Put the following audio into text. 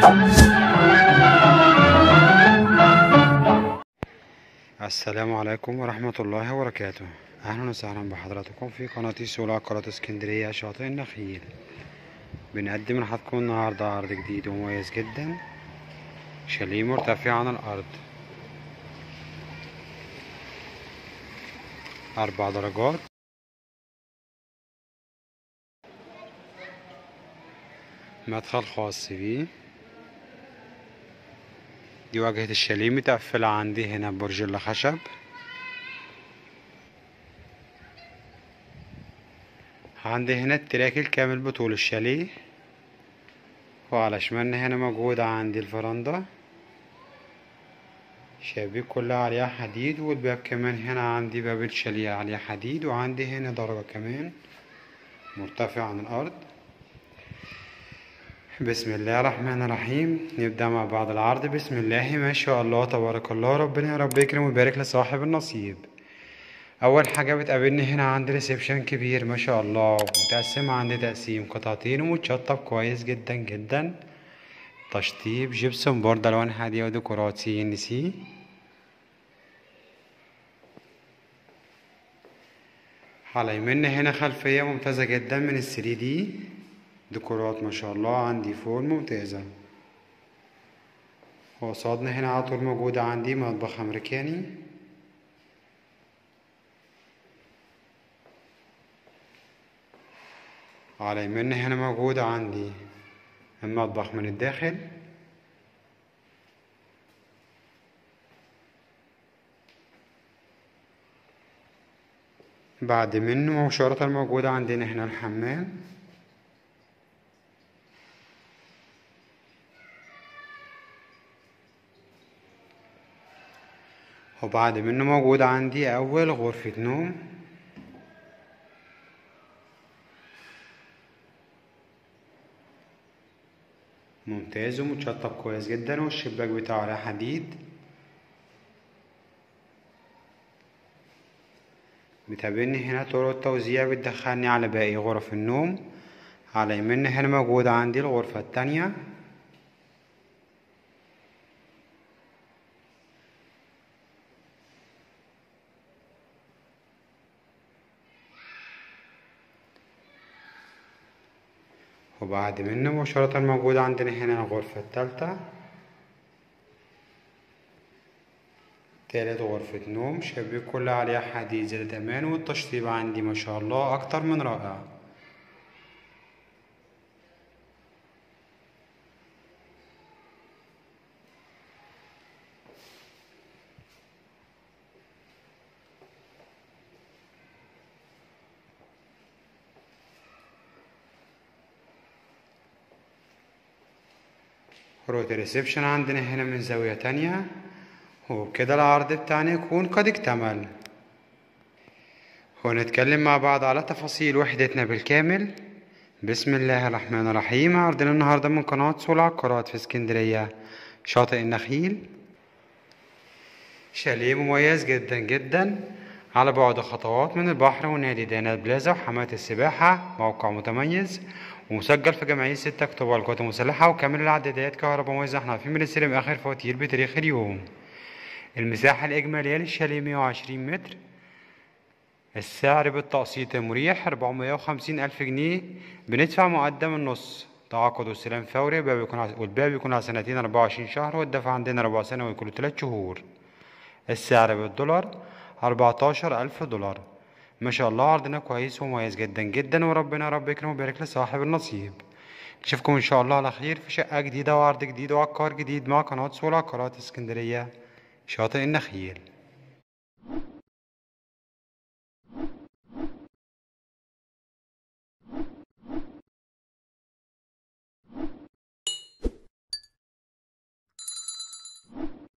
السلام عليكم ورحمة الله وبركاته أهلا وسهلا بحضراتكم في قناة سوق عقارات اسكندرية شاطئ النخيل بنقدم لحضراتكم النهاردة عرض جديد ومميز جدا شاليه مرتفع عن الأرض أربع درجات مدخل خاص بيه دي واجهة الشاليه متقفلة عندي هنا برج الخشب عندي هنا التراك الكامل بطول الشاليه وعلى شمالنا هنا موجودة عندي الفرندا شبابيك كلها عليها حديد والباب كمان هنا عندي باب الشاليه عليه حديد وعندي هنا درجة كمان مرتفع عن الأرض بسم الله الرحمن الرحيم نبدأ مع بعض العرض بسم الله ما شاء الله تبارك الله ربنا يا رب يكرم ويبارك لصاحب النصيب أول حاجة بتقابلني هنا عندي ريسبشن كبير ما شاء الله متقسم عندي تقسيم قطعتين ومتشطب كويس جدا جدا تشطيب جبسون بورد ألوان هادية وديكورات سي ان سي على يمنا هنا خلفية ممتازة جدا من الثري دي ديكورات ما شاء الله عندي فوق ممتازة وقصادنا هنا على طول موجودة عندي مطبخ أمريكاني على يمنا هنا موجودة عندي المطبخ من الداخل بعد منه مباشرة موجودة عندنا هنا الحمام وبعد منه موجود عندي أول غرفة نوم ممتاز ومتشطب كويس جدا والشباك بتاعه على حديد بتقابلني هنا طرق التوزيع بتدخلني على باقي غرف النوم على يمنا هنا موجودة عندي الغرفة التانية وبعد منه مباشرة موجود عندنا هنا الغرفة التالتة تالت غرفة نوم شبابيك كلها عليها حديد زائد أمان والتشطيب عندي ما شاء الله أكتر من رائع روت ريسبشن عندنا هنا من زاوية تانية وبكده العرض بتاعنا يكون قد اكتمل ونتكلم مع بعض على تفاصيل وحدتنا بالكامل بسم الله الرحمن الرحيم عرضنا النهاردة من قناة سوق العقارات في اسكندرية شاطئ النخيل شاليه مميز جدا جدا على بعد خطوات من البحر ونادي دانات بلازا وحماية السباحة موقع متميز ومسجل في جمعية 6 أكتوبر القوات المسلحة وكامل العدادات كهرباء موزع احنا عارفين بنستلم آخر فواتير بتاريخ اليوم المساحة الإجمالية للشاليه 120 متر السعر بالتقسيط مريح 450 ألف جنيه بندفع مقدم النص تعاقد واستلام فوري الباب يكون والباب يكون على سنتين 24 شهر والدفع عندنا ربع سنة وكل 3 شهور السعر بالدولار 14 ألف دولار ما شاء الله عرضنا كويس ومميز جدا جدا وربنا يا رب يكرم ويبارك لصاحب النصيب نشوفكم ان شاء الله على خير في شقة جديدة وعرض جديد وعقار جديد مع قناة سوق العقارات اسكندرية شاطئ النخيل